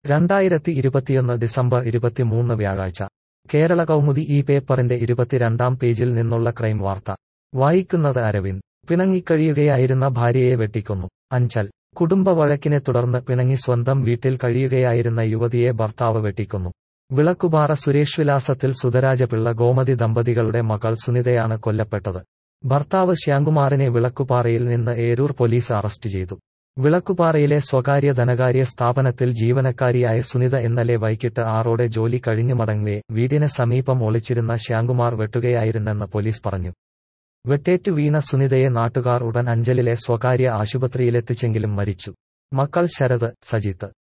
രണ്ടായിരത്തി ഇരുപത്തിയൊന്ന് ഡിസംബർ ഇരുപത്തിമൂന്ന് വ്യാഴാഴ്ച കേരള കൗമുദി ഈ പേപ്പറിന്റെ ഇരുപത്തിരണ്ടാം പേജിൽ നിന്നുള്ള ക്രൈം വാർത്ത വായിക്കുന്നത് അരവിന്ദ് പിണങ്ങിക്കഴിയുകയായിരുന്ന ഭാര്യയെ വെട്ടിക്കൊന്നു അഞ്ചൽ കുടുംബ വഴക്കിനെ തുടർന്ന് പിണങ്ങി സ്വന്തം വീട്ടിൽ കഴിയുകയായിരുന്ന യുവതിയെ ഭർത്താവ് വെട്ടിക്കൊന്നു വിളക്കുപാറ സുരേഷ് വിലാസത്തിൽ സുധരാജപിള്ള ഗോമതി ദമ്പതികളുടെ മകൾ സുനിതയാണ് കൊല്ലപ്പെട്ടത് ഭർത്താവ് ശ്യാംകുമാറിനെ വിളക്കുപാറയിൽ നിന്ന് ഏരൂർ പോലീസ് അറസ്റ്റ് ചെയ്തു വിളക്കുപാറയിലെ സ്വകാര്യ ധനകാര്യ സ്ഥാപനത്തിൽ ജീവനക്കാരിയായ സുനിത ഇന്നലെ വൈകിട്ട് ആറോടെ ജോലി കഴിഞ്ഞു മടങ്ങവേ വീടിന് സമീപം ഒളിച്ചിരുന്ന ശ്യാംകുമാർ വെട്ടുകയായിരുന്നെന്ന് പോലീസ് പറഞ്ഞു വെട്ടേറ്റു വീണ സുനിതയെ നാട്ടുകാർ ഉടൻ അഞ്ചലിലെ സ്വകാര്യ ആശുപത്രിയിലെത്തിച്ചെങ്കിലും മരിച്ചു മക്കൾ ശരത് സജിത്ത്